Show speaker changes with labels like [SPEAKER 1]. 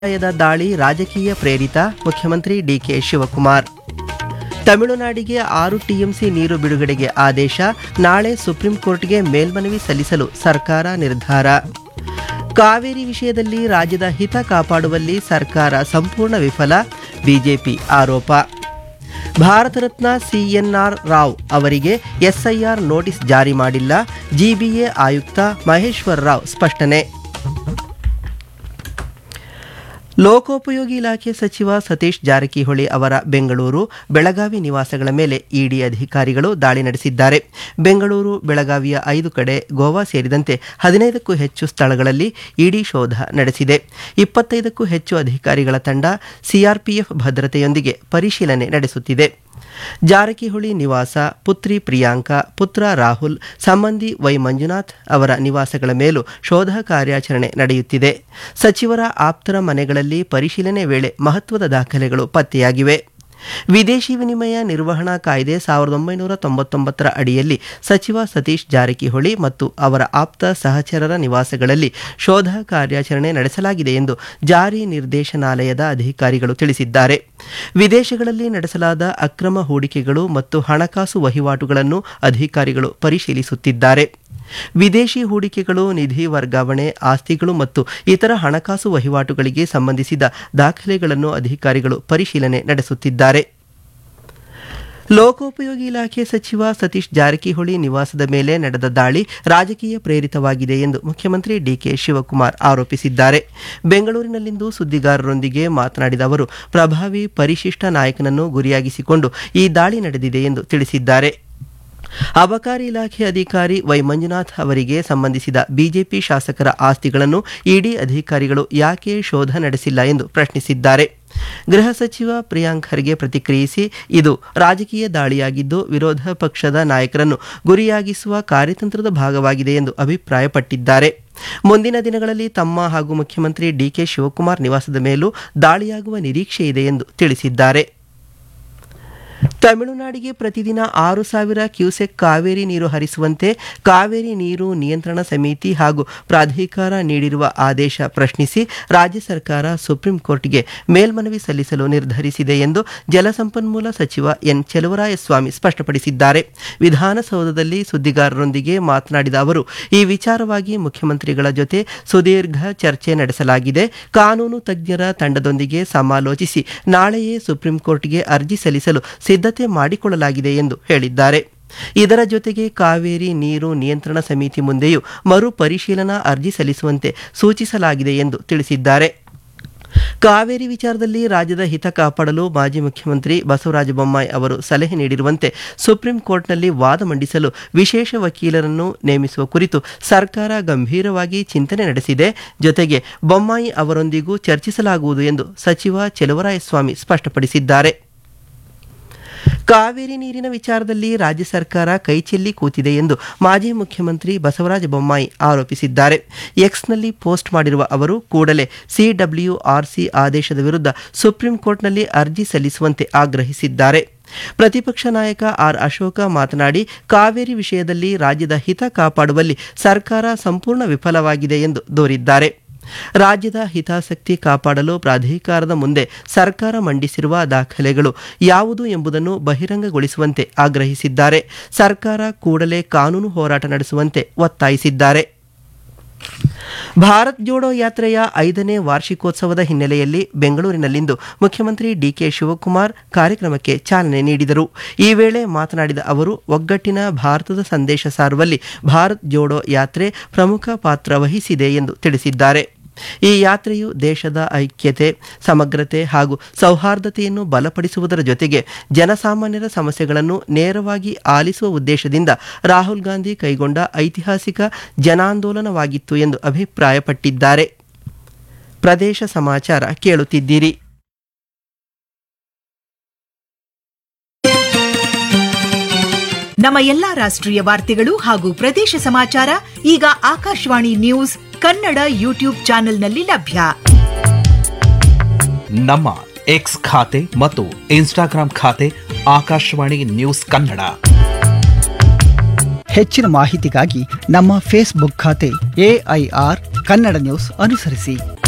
[SPEAKER 1] ಸಮುದಾಯದ ದಾಳಿ ರಾಜಕೀಯ ಪ್ರೇರಿತ ಮುಖ್ಯಮಂತ್ರಿ ಡಿಕೆ ಶಿವಕುಮಾರ್ ತಮಿಳುನಾಡಿಗೆ ಆರು ಟಿಎಂಸಿ ನೀರು ಬಿಡುಗಡೆಗೆ ಆದೇಶ ನಾಳೆ ಸುಪ್ರೀಂ ಕೋರ್ಟ್ಗೆ ಮೇಲ್ಮನವಿ ಸಲ್ಲಿಸಲು ಸರ್ಕಾರ ನಿರ್ಧಾರ ಕಾವೇರಿ ವಿಷಯದಲ್ಲಿ ರಾಜ್ಯದ ಹಿತ ಕಾಪಾಡುವಲ್ಲಿ ಸರ್ಕಾರ ಸಂಪೂರ್ಣ ವಿಫಲ ಬಿಜೆಪಿ ಆರೋಪ ಭಾರತ ರತ್ನ ಸಿಎನ್ಆರ್ ರಾವ್ ಅವರಿಗೆ ಎಸ್ಐಆರ್ ನೋಟಿಸ್ ಜಾರಿ ಮಾಡಿಲ್ಲ ಜಿಬಿಎ ಆಯುಕ್ತ ಮಹೇಶ್ವರ್ ರಾವ್ ಸ್ಪಷ್ಟನೆ ಲೋಕೋಪಯೋಗಿ ಇಲಾಖೆ ಸಚಿವ ಸತೀಶ್ ಜಾರಕಿಹೊಳಿ ಅವರ ಬೆಂಗಳೂರು ಬೆಳಗಾವಿ ನಿವಾಸಗಳ ಮೇಲೆ ಇಡಿ ಅಧಿಕಾರಿಗಳು ದಾಳಿ ನಡೆಸಿದ್ದಾರೆ ಬೆಂಗಳೂರು ಬೆಳಗಾವಿಯ ಐದು ಕಡೆ ಗೋವಾ ಸೇರಿದಂತೆ ಹದಿನೈದಕ್ಕೂ ಹೆಚ್ಚು ಸ್ಥಳಗಳಲ್ಲಿ ಇಡಿ ಶೋಧ ನಡೆಸಿದೆ ಇಪ್ಪತ್ತೈದಕ್ಕೂ ಹೆಚ್ಚು ಅಧಿಕಾರಿಗಳ ತಂಡ ಸಿಆರ್ಪಿಎಫ್ ಭದ್ರತೆಯೊಂದಿಗೆ ಪರಿಶೀಲನೆ ನಡೆಸುತ್ತಿದೆ ಜಾರಕಿಹೊಳಿ ನಿವಾಸ ಪುತ್ರಿ ಪ್ರಿಯಾಂಕಾ ಪುತ್ರ ರಾಹುಲ್ ಸಂಬಂಧಿ ವೈ ಮಂಜುನಾಥ್ ಅವರ ನಿವಾಸಗಳ ಮೇಲೂ ಶೋಧ ಕಾರ್ಯಾಚರಣೆ ನಡೆಯುತ್ತಿದೆ ಸಚಿವರ ಆಪ್ತರ ಮನೆಗಳಲ್ಲಿ ಪರಿಶೀಲನೆ ವೇಳೆ ಮಹತ್ವದ ದಾಖಲೆಗಳು ಪತ್ತೆಯಾಗಿವೆ ವಿದೇಶಿ ವಿನಿಮಯ ನಿರ್ವಹಣಾ ಕಾಯ್ದೆ ಸಾವಿರದ ಒಂಬೈನೂರ ತೊಂಬತ್ತೊಂಬತ್ತರ ಅಡಿಯಲ್ಲಿ ಸಚಿವ ಸತೀಶ್ ಜಾರಕಿಹೊಳಿ ಮತ್ತು ಅವರ ಆಪ್ತ ಸಹಚರರ ನಿವಾಸಗಳಲ್ಲಿ ಶೋಧ ಕಾರ್ಯಾಚರಣೆ ನಡೆಸಲಾಗಿದೆ ಎಂದು ಜಾರಿ ನಿರ್ದೇಶನಾಲಯದ ಅಧಿಕಾರಿಗಳು ತಿಳಿಸಿದ್ದಾರೆ ವಿದೇಶಗಳಲ್ಲಿ ನಡೆಸಲಾದ ಅಕ್ರಮ ಹೂಡಿಕೆಗಳು ಮತ್ತು ಹಣಕಾಸು ವಹಿವಾಟುಗಳನ್ನು ಅಧಿಕಾರಿಗಳು ಪರಿಶೀಲಿಸುತ್ತಿದ್ದಾರೆ ವಿದೇಶಿ ಹೂಡಿಕೆಗಳು ನಿಧಿ ವರ್ಗಾವಣೆ ಆಸ್ತಿಗಳು ಮತ್ತು ಇತರ ಹಣಕಾಸು ವಹಿವಾಟುಗಳಿಗೆ ಸಂಬಂಧಿಸಿದ ದಾಖಲೆಗಳನ್ನು ಅಧಿಕಾರಿಗಳು ಪರಿಶೀಲನೆ ನಡೆಸುತ್ತಿದ್ದಾರೆ ಲೋಕೋಪಯೋಗಿ ಇಲಾಖೆ ಸಚಿವ ಸತೀಶ್ ಜಾರಕಿಹೊಳಿ ನಿವಾಸದ ಮೇಲೆ ನಡೆದ ದಾಳಿ ರಾಜಕೀಯ ಪ್ರೇರಿತವಾಗಿದೆ ಎಂದು ಮುಖ್ಯಮಂತ್ರಿ ಡಿಕೆ ಶಿವಕುಮಾರ್ ಆರೋಪಿಸಿದ್ದಾರೆ ಬೆಂಗಳೂರಿನಲ್ಲಿಂದು ಸುದ್ದಿಗಾರರೊಂದಿಗೆ ಮಾತನಾಡಿದ ಅವರು ಪ್ರಭಾವಿ ಪರಿಶಿಷ್ಟ ನಾಯಕನನ್ನು ಗುರಿಯಾಗಿಸಿಕೊಂಡು ಈ ದಾಳಿ ನಡೆದಿದೆ ಎಂದು ತಿಳಿಸಿದ್ದಾರೆ ಅಬಕಾರಿ ಇಲಾಖೆ ಅಧಿಕಾರಿ ವೈ ಮಂಜುನಾಥ್ ಅವರಿಗೆ ಸಂಬಂಧಿಸಿದ ಬಿಜೆಪಿ ಶಾಸಕರ ಆಸ್ತಿಗಳನ್ನು ಇಡಿ ಅಧಿಕಾರಿಗಳು ಯಾಕೆ ಶೋಧ ನಡೆಸಿಲ್ಲ ಎಂದು ಪ್ರಶ್ನಿಸಿದ್ದಾರೆ ಗೃಹ ಸಚಿವ ಪ್ರಿಯಾಂಕ್ ಖರ್ಗೆ ಪ್ರತಿಕ್ರಿಯಿಸಿ ಇದು ರಾಜಕೀಯ ದಾಳಿಯಾಗಿದ್ದು ವಿರೋಧ ಪಕ್ಷದ ನಾಯಕರನ್ನು ಗುರಿಯಾಗಿಸುವ ಕಾರ್ಯತಂತ್ರದ ಭಾಗವಾಗಿದೆ ಎಂದು ಅಭಿಪ್ರಾಯಪಟ್ಟಿದ್ದಾರೆ ಮುಂದಿನ ದಿನಗಳಲ್ಲಿ ತಮ್ಮ ಹಾಗೂ ಮುಖ್ಯಮಂತ್ರಿ ಡಿಕೆ ಶಿವಕುಮಾರ್ ನಿವಾಸದ ಮೇಲೂ ದಾಳಿಯಾಗುವ ನಿರೀಕ್ಷೆ ಇದೆ ಎಂದು ತಿಳಿಸಿದ್ದಾರೆ ತಮಿಳುನಾಡಿಗೆ ಪ್ರತಿದಿನ ಆರು ಸಾವಿರ ಕ್ಯೂಸೆಕ್ ಕಾವೇರಿ ನೀರು ಹರಿಸುವಂತೆ ಕಾವೇರಿ ನೀರು ನಿಯಂತ್ರಣ ಸಮಿತಿ ಹಾಗೂ ಪ್ರಾಧಿಕಾರ ನೀಡಿರುವ ಆದೇಶ ಪ್ರಶ್ನಿಸಿ ರಾಜ್ಯ ಸರ್ಕಾರ ಸುಪ್ರೀಂ ಕೋರ್ಟ್ಗೆ ಮೇಲ್ಮನವಿ ಸಲ್ಲಿಸಲು ನಿರ್ಧರಿಸಿದೆ ಎಂದು ಜಲಸಂಪನ್ಮೂಲ ಸಚಿವ ಎನ್ ಚೆಲುವರಾಯಸ್ವಾಮಿ ಸ್ಪಷ್ಟಪಡಿಸಿದ್ದಾರೆ ವಿಧಾನಸೌಧದಲ್ಲಿ ಸುದ್ದಿಗಾರರೊಂದಿಗೆ ಮಾತನಾಡಿದ ಅವರು ಈ ವಿಚಾರವಾಗಿ ಮುಖ್ಯಮಂತ್ರಿಗಳ ಜೊತೆ ಸುದೀರ್ಘ ಚರ್ಚೆ ನಡೆಸಲಾಗಿದೆ ಕಾನೂನು ತಜ್ಞರ ತಂಡದೊಂದಿಗೆ ಸಮಾಲೋಚಿಸಿ ನಾಳೆಯೇ ಸುಪ್ರೀಂ ಕೋರ್ಟ್ಗೆ ಅರ್ಜಿ ಸಲ್ಲಿಸಲು ಸಿದ್ಧತೆ ಮಾಡಿಕೊಳ್ಳಲಾಗಿದೆ ಎಂದು ಹೇಳಿದ್ದಾರೆ ಇದರ ಜೊತೆಗೆ ಕಾವೇರಿ ನೀರು ನಿಯಂತ್ರಣ ಸಮಿತಿ ಮುಂದೆಯೂ ಮರು ಪರಿಶೀಲನಾ ಅರ್ಜಿ ಸಲ್ಲಿಸುವಂತೆ ಸೂಚಿಸಲಾಗಿದೆ ಎಂದು ತಿಳಿಸಿದ್ದಾರೆ ಕಾವೇರಿ ವಿಚಾರದಲ್ಲಿ ರಾಜ್ಯದ ಹಿತ ಕಾಪಾಡಲು ಮಾಜಿ ಮುಖ್ಯಮಂತ್ರಿ ಬಸವರಾಜ ಬೊಮ್ಮಾಯಿ ಅವರು ಸಲಹೆ ನೀಡಿರುವಂತೆ ಸುಪ್ರೀಂ ಕೋರ್ಟ್ನಲ್ಲಿ ವಾದ ಮಂಡಿಸಲು ವಿಶೇಷ ವಕೀಲರನ್ನು ನೇಮಿಸುವ ಕುರಿತು ಸರ್ಕಾರ ಗಂಭೀರವಾಗಿ ಚಿಂತನೆ ನಡೆಸಿದೆ ಜೊತೆಗೆ ಬೊಮ್ಮಾಯಿ ಅವರೊಂದಿಗೂ ಚರ್ಚಿಸಲಾಗುವುದು ಎಂದು ಸಚಿವ ಚೆಲುವರಾಯಸ್ವಾಮಿ ಸ್ಪಷ್ಟಪಡಿಸಿದ್ದಾರೆ ಕಾವೇರಿ ನೀರಿನ ವಿಚಾರದಲ್ಲಿ ರಾಜ್ಯ ಸರ್ಕಾರ ಕೈಚೆಲ್ಲಿ ಕೂತಿದೆ ಎಂದು ಮಾಜಿ ಮುಖ್ಯಮಂತ್ರಿ ಬಸವರಾಜ ಬೊಮ್ಮಾಯಿ ಆರೋಪಿಸಿದ್ದಾರೆ ಎಕ್ಸ್ನಲ್ಲಿ ಪೋಸ್ಟ್ ಮಾಡಿರುವ ಅವರು ಕೂಡಲೇ ಸಿಡಬ್ಲ್ಯೂಆರ್ಸಿ ಆದೇಶದ ವಿರುದ್ಧ ಸುಪ್ರೀಂ ಕೋರ್ಟ್ನಲ್ಲಿ ಅರ್ಜಿ ಸಲ್ಲಿಸುವಂತೆ ಆಗ್ರಹಿಸಿದ್ದಾರೆ ಪ್ರತಿಪಕ್ಷ ನಾಯಕ ಆರ್ ಅಶೋಕ ಮಾತನಾಡಿ ಕಾವೇರಿ ವಿಷಯದಲ್ಲಿ ರಾಜ್ಯದ ಹಿತ ಕಾಪಾಡುವಲ್ಲಿ ಸರ್ಕಾರ ಸಂಪೂರ್ಣ ವಿಫಲವಾಗಿದೆ ಎಂದು ದೂರಿದ್ದಾರೆ ರಾಜ್ಯದ ಹಿತಾಸಕ್ತಿ ಕಾಪಾಡಲು ಪ್ರಾಧಿಕಾರದ ಮುಂದೆ ಸರ್ಕಾರ ಮಂಡಿಸಿರುವ ದಾಖಲೆಗಳು ಯಾವುದು ಎಂಬುದನ್ನು ಬಹಿರಂಗಗೊಳಿಸುವಂತೆ ಆಗ್ರಹಿಸಿದ್ದಾರೆ ಸರ್ಕಾರ ಕೂಡಲೇ ಕಾನೂನು ಹೋರಾಟ ನಡೆಸುವಂತೆ ಒತ್ತಾಯಿಸಿದ್ದಾರೆ ಭಾರತ್ ಜೋಡೋ ಯಾತ್ರೆಯ ಐದನೇ ವಾರ್ಷಿಕೋತ್ಸವದ ಹಿನ್ನೆಲೆಯಲ್ಲಿ ಬೆಂಗಳೂರಿನಲ್ಲಿಂದು ಮುಖ್ಯಮಂತ್ರಿ ಡಿಕೆ ಶಿವಕುಮಾರ್ ಕಾರ್ಯಕ್ರಮಕ್ಕೆ ಚಾಲನೆ ನೀಡಿದರು ಈ ವೇಳೆ ಮಾತನಾಡಿದ ಅವರು ಒಗ್ಗಟ್ಟಿನ ಭಾರತದ ಸಂದೇಶ ಸಾರುವಲ್ಲಿ ಭಾರತ್ ಜೋಡೋ ಯಾತ್ರೆ ಪ್ರಮುಖ ಪಾತ್ರ ವಹಿಸಿದೆ ಎಂದು ತಿಳಿಸಿದ್ದಾರೆ ಈ ಯಾತ್ರೆಯು ದೇಶದ ಐಕ್ಯತೆ ಸಮಗ್ರತೆ ಹಾಗೂ ಸೌಹಾರ್ದತೆಯನ್ನು ಬಲಪಡಿಸುವುದರ ಜೊತೆಗೆ ಜನಸಾಮಾನ್ಯರ ಸಮಸ್ಯೆಗಳನ್ನು ನೇರವಾಗಿ ಆಲಿಸುವ ಉದ್ದೇಶದಿಂದ ರಾಹುಲ್ ಗಾಂಧಿ ಕೈಗೊಂಡ ಐತಿಹಾಸಿಕ ಜನಾಂದೋಲನವಾಗಿತ್ತು ಎಂದು ಅಭಿಪ್ರಾಯಪಟ್ಟಿದ್ದಾರೆ ಪ್ರದೇಶ ಸಮಾಚಾರ ಕೇಳುತ್ತಿದ್ದೀರಿ
[SPEAKER 2] ನಮ್ಮ ಎಲ್ಲಾ ರಾಷ್ಟ್ರೀಯ ವಾರ್ತೆಗಳು ಹಾಗೂ ಪ್ರದೇಶ ಸಮಾಚಾರ ಈಗ ಆಕಾಶವಾಣಿ ನ್ಯೂಸ್ ಕನ್ನಡ ಯೂಟ್ಯೂಬ್ ಚಾನೆಲ್ನಲ್ಲಿ ಲಭ್ಯ
[SPEAKER 3] ನಮ್ಮ ಎಕ್ಸ್ ಖಾತೆ ಮತ್ತು ಇನ್ಸ್ಟಾಗ್ರಾಂ ಖಾತೆ ಆಕಾಶವಾಣಿ ನ್ಯೂಸ್ ಕನ್ನಡ
[SPEAKER 4] ಹೆಚ್ಚಿನ ಮಾಹಿತಿಗಾಗಿ ನಮ್ಮ ಫೇಸ್ಬುಕ್ ಖಾತೆ ಎಐಆರ್ ಕನ್ನಡ ನ್ಯೂಸ್ ಅನುಸರಿಸಿ